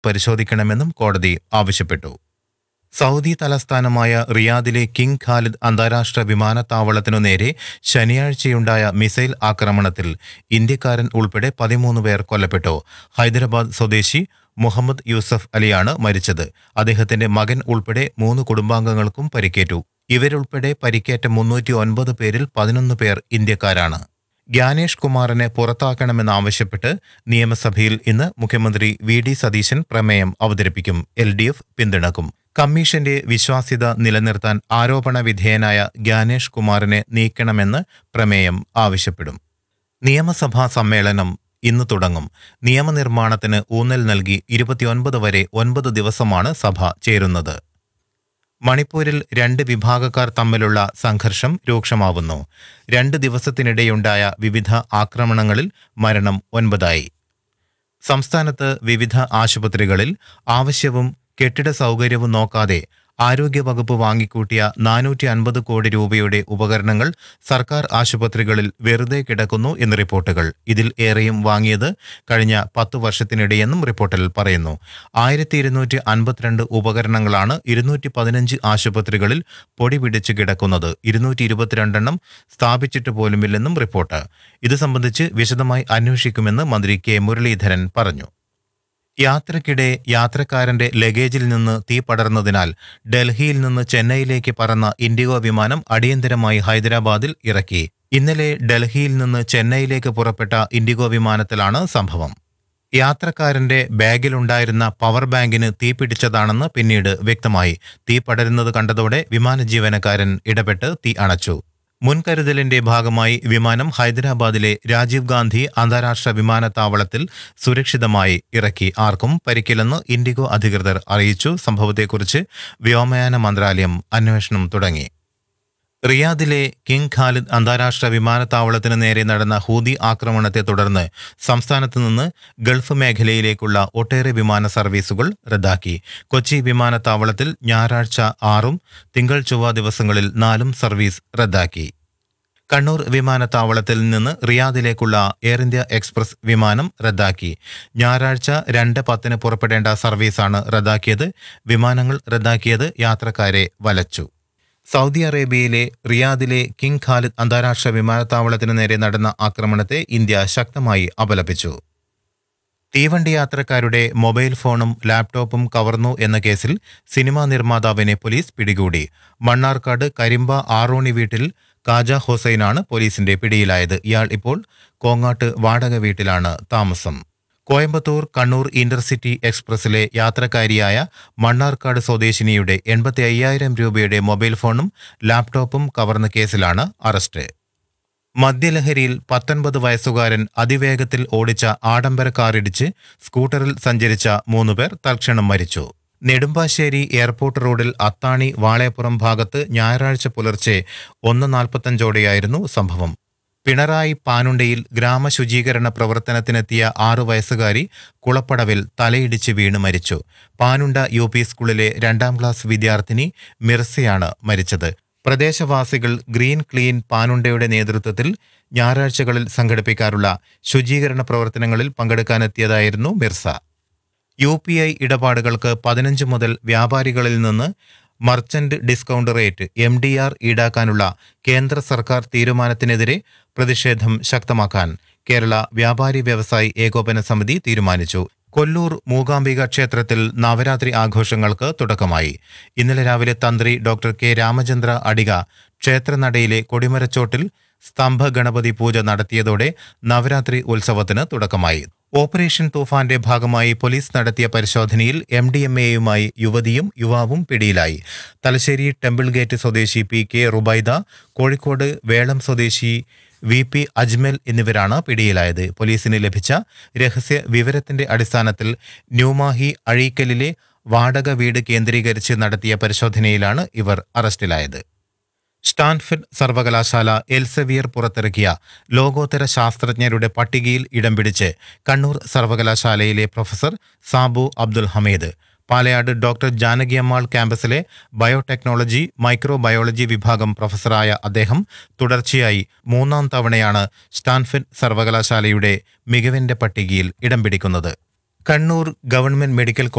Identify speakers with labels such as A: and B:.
A: പരിശോധിക്കണമെന്നും കോടതി ആവശ്യപ്പെട്ടു സൗദി തലസ്ഥാനമായ റിയാദിലെ കിങ് ഖാലിദ് അന്താരാഷ്ട്ര വിമാനത്താവളത്തിനു നേരെ ശനിയാഴ്ചയുണ്ടായ മിസൈൽ ആക്രമണത്തിൽ ഇന്ത്യക്കാരൻ ഉൾപ്പെടെ പതിമൂന്ന് പേർ കൊല്ലപ്പെട്ടു ഹൈദരാബാദ് സ്വദേശി മുഹമ്മദ് യൂസഫ് അലിയാണ് മരിച്ചത് അദ്ദേഹത്തിന്റെ മകൻ ഉൾപ്പെടെ മൂന്ന് കുടുംബാംഗങ്ങൾക്കും പരിക്കേറ്റു ഇവരുൾപ്പെടെ പരിക്കേറ്റ മുന്നൂറ്റി ഒൻപത് പേരിൽ പതിനൊന്ന് പേർ ഇന്ത്യക്കാരാണ് ജ്ഞാനേഷ് കുമാറിനെ പുറത്താക്കണമെന്നാവശ്യപ്പെട്ട് നിയമസഭയിൽ ഇന്ന് മുഖ്യമന്ത്രി വി ഡി സതീശൻ പ്രമേയം അവതരിപ്പിക്കും എൽ ഡി എഫ് പിന്തുണക്കും കമ്മീഷന്റെ വിശ്വാസ്യത നിലനിർത്താൻ ആരോപണ വിധേയനായ ജ്ഞാനേഷ് കുമാറിനെ നീക്കണമെന്ന് പ്രമേയം ആവശ്യപ്പെടും നിയമസഭാ സമ്മേളനം ഇന്ന് തുടങ്ങും നിയമനിർമ്മാണത്തിന് ഊന്നൽ നൽകി ഇരുപത്തിയൊൻപത് വരെ ഒൻപത് ദിവസമാണ് സഭ ചേരുന്നത് മണിപ്പൂരിൽ രണ്ട് വിഭാഗക്കാർ തമ്മിലുള്ള സംഘർഷം രൂക്ഷമാവുന്നു രണ്ട് ദിവസത്തിനിടെയുണ്ടായ വിവിധ ആക്രമണങ്ങളിൽ മരണം ഒൻപതായി സംസ്ഥാനത്ത് വിവിധ ആശുപത്രികളിൽ ആവശ്യവും കെട്ടിട സൗകര്യവും നോക്കാതെ ആരോഗ്യവകുപ്പ് വാങ്ങിക്കൂട്ടിയ നാനൂറ്റി അൻപത് കോടി രൂപയുടെ ഉപകരണങ്ങൾ സർക്കാർ ആശുപത്രികളിൽ വെറുതെ കിടക്കുന്നു എന്ന് റിപ്പോർട്ടുകൾ ഇതിൽ ഏറെയും വാങ്ങിയത് കഴിഞ്ഞ പത്തു വർഷത്തിനിടെയെന്നും റിപ്പോർട്ടിൽ പറയുന്നു ആയിരത്തി ഇരുന്നൂറ്റി അൻപത്തിരണ്ട് ഉപകരണങ്ങളാണ് ഇരുന്നൂറ്റി പതിനഞ്ച് ആശുപത്രികളിൽ പൊടി പിടിച്ച് കിടക്കുന്നത് ഇരുന്നൂറ്റി ഇരുപത്തിരണ്ടെണ്ണം സ്ഥാപിച്ചിട്ട് പോലുമില്ലെന്നും റിപ്പോർട്ട് ഇത് സംബന്ധിച്ച് വിശദമായി അന്വേഷിക്കുമെന്ന് മന്ത്രി കെ മുരളീധരൻ പറഞ്ഞു യാത്രക്കിടെ യാത്രക്കാരന്റെ ലഗേജിൽ നിന്ന് തീ പടർന്നതിനാൽ ഡൽഹിയിൽ നിന്ന് ചെന്നൈയിലേക്ക് പറന്ന ഇൻഡിഗോ വിമാനം അടിയന്തരമായി ഹൈദരാബാദിൽ ഇറക്കി ഇന്നലെ ഡൽഹിയിൽ നിന്ന് ചെന്നൈയിലേക്ക് പുറപ്പെട്ട ഇൻഡിഗോ വിമാനത്തിലാണ് സംഭവം യാത്രക്കാരന്റെ ബാഗിലുണ്ടായിരുന്ന പവർ ബാങ്കിന് തീ പിടിച്ചതാണെന്ന് പിന്നീട് വ്യക്തമായി തീ പടരുന്നത് കണ്ടതോടെ വിമാന ജീവനക്കാരൻ ഇടപെട്ട് തീ അണച്ചു മുൻകരുതലിന്റെ ഭാഗമായി വിമാനം ഹൈദരാബാദിലെ രാജീവ് ഗാന്ധി അന്താരാഷ്ട്ര വിമാനത്താവളത്തിൽ സുരക്ഷിതമായി ഇറക്കി ആർക്കും പരിക്കില്ലെന്ന് ഇൻഡിഗോ അധികൃതർ അറിയിച്ചു സംഭവത്തെക്കുറിച്ച് വ്യോമയാന മന്ത്രാലയം അന്വേഷണം തുടങ്ങി റിയാദിലെ കിങ് ഖാലിദ് അന്താരാഷ്ട്ര വിമാനത്താവളത്തിന് നേരെ നടന്ന ഹൂതി ആക്രമണത്തെ തുടർന്ന് സംസ്ഥാനത്ത് നിന്ന് ഗൾഫ് മേഖലയിലേക്കുള്ള ഒട്ടേറെ വിമാന സർവീസുകൾ റദ്ദാക്കി കൊച്ചി വിമാനത്താവളത്തിൽ ഞായറാഴ്ച ആറും തിങ്കൾ ചൊവ്വ ദിവസങ്ങളിൽ നാലും സർവീസ് റദ്ദാക്കി കണ്ണൂർ വിമാനത്താവളത്തിൽ നിന്ന് റിയാദിലേക്കുള്ള എയർ ഇന്ത്യ എക്സ്പ്രസ് വിമാനം റദ്ദാക്കി ഞായറാഴ്ച രണ്ട് പത്തിന് പുറപ്പെടേണ്ട സർവീസാണ് റദ്ദാക്കിയത് വിമാനങ്ങൾ റദ്ദാക്കിയത് യാത്രക്കാരെ വലച്ചു സൗദി അറേബ്യയിലെ റിയാദിലെ കിങ് ഖാലിദ് അന്താരാഷ്ട്ര വിമാനത്താവളത്തിനു നേരെ നടന്ന ആക്രമണത്തെ ഇന്ത്യ ശക്തമായി അപലപിച്ചു തീവണ്ടി യാത്രക്കാരുടെ മൊബൈൽ ഫോണും ലാപ്ടോപ്പും കവർന്നു എന്ന കേസിൽ സിനിമാ നിർമ്മാതാവിനെ പോലീസ് പിടികൂടി മണ്ണാർക്കാട് കരിമ്പ ആറോണി വീട്ടിൽ കാജ ഹുസൈനാണ് പോലീസിന്റെ പിടിയിലായത് ഇയാൾ ഇപ്പോൾ കോങ്ങാട്ട് വാടക വീട്ടിലാണ് താമസം കോയമ്പത്തൂർ കണ്ണൂർ ഇന്റർസിറ്റി എക്സ്പ്രസിലെ യാത്രക്കാരിയായ മണ്ണാർക്കാട് സ്വദേശിനിയുടെ എൺപത്തി അയ്യായിരം രൂപയുടെ മൊബൈൽ ഫോണും ലാപ്ടോപ്പും കവർന്ന കേസിലാണ് അറസ്റ്റ് മദ്യലഹരിയിൽ പത്തൊൻപത് വയസ്സുകാരൻ അതിവേഗത്തിൽ ഓടിച്ച ആഡംബര കാറിടിച്ച് സ്കൂട്ടറിൽ സഞ്ചരിച്ച മൂന്നുപേർ തൽക്ഷണം മരിച്ചു നെടുമ്പാശ്ശേരി എയർപോർട്ട് റോഡിൽ അത്താണി വാളയപ്പുറം ഭാഗത്ത് ഞായറാഴ്ച പുലർച്ചെ ഒന്ന് നാൽപ്പത്തഞ്ചോടെയായിരുന്നു സംഭവം പിണറായി പാനുണ്ടയിൽ ഗ്രാമശുചീകരണ പ്രവർത്തനത്തിനെത്തിയ ആറു വയസ്സുകാരി കുളപ്പടവിൽ തലയിടിച്ച് വീണ് മരിച്ചു പാനുണ്ട യു പി സ്കൂളിലെ രണ്ടാം ക്ലാസ് വിദ്യാർത്ഥിനി മിർസയാണ് മരിച്ചത് പ്രദേശവാസികൾ ഗ്രീൻ ക്ലീൻ പാനുണ്ടയുടെ നേതൃത്വത്തിൽ ഞായറാഴ്ചകളിൽ സംഘടിപ്പിക്കാറുള്ള ശുചീകരണ പ്രവർത്തനങ്ങളിൽ പങ്കെടുക്കാനെത്തിയതായിരുന്നു മിർസ യു പി ഐ ഇടപാടുകൾക്ക് പതിനഞ്ച് മുതൽ വ്യാപാരികളിൽ നിന്ന് merchant discount rate M D R ഈടാക്കാനുള്ള കേന്ദ്ര സർക്കാർ തീരുമാനത്തിനെതിരെ പ്രതിഷേധം ശക്തമാക്കാൻ കേരള വ്യാപാരി വ്യവസായി ഏകോപന സമിതി തീരുമാനിച്ചു കൊല്ലൂർ മൂകാംബിക ക്ഷേത്രത്തിൽ നവരാത്രി ആഘോഷങ്ങൾക്ക് തുടക്കമായി ഇന്നലെ രാവിലെ തന്ത്രി ഡോക്ടർ കെ രാമചന്ദ്ര അടിക ക്ഷേത്രനടയിലെ കൊടിമരച്ചോട്ടിൽ സ്തംഭ ഗണപതി പൂജ നടത്തിയതോടെ നവരാത്രി ഉത്സവത്തിന് തുടക്കമായി ഓപ്പറേഷൻ തൂഫാന്റെ ഭാഗമായി പോലീസ് നടത്തിയ പരിശോധനയിൽ എം ഡി എം എയുമായി യുവതിയും യുവാവും പിടിയിലായി തലശ്ശേരി ടെമ്പിൾ ഗേറ്റ് സ്വദേശി പി കെ റുബൈദ കോഴിക്കോട് വേളം സ്വദേശി വി പി അജ്മൽ എന്നിവരാണ് പിടിയിലായത് പോലീസിന് ലഭിച്ച രഹസ്യ വിവരത്തിന്റെ അടിസ്ഥാനത്തിൽ ന്യൂമാഹി അഴീക്കലിലെ വാടക വീട് കേന്ദ്രീകരിച്ച് നടത്തിയ പരിശോധനയിലാണ് ഇവർ അറസ്റ്റിലായത് സ്റ്റാൻഫിഡ് സർവകലാശാല എൽസെവിയർ പുറത്തിറക്കിയ ലോകോത്തര ശാസ്ത്രജ്ഞരുടെ പട്ടികയിൽ ഇടം പിടിച്ച് കണ്ണൂർ സർവകലാശാലയിലെ പ്രൊഫസർ സാബു അബ്ദുൽ ഹമീദ് പാലയാട് ഡോക്ടർ ജാനകിയമ്മാൾ ക്യാമ്പസിലെ ബയോടെക്നോളജി മൈക്രോബയോളജി വിഭാഗം പ്രൊഫസറായ അദ്ദേഹം തുടർച്ചയായി മൂന്നാം തവണയാണ് സ്റ്റാൻഫിഡ് സർവകലാശാലയുടെ മികവിന്റെ പട്ടികയിൽ ഇടം പിടിക്കുന്നത് കണ്ണൂർ ഗവൺമെന്റ് മെഡിക്കൽ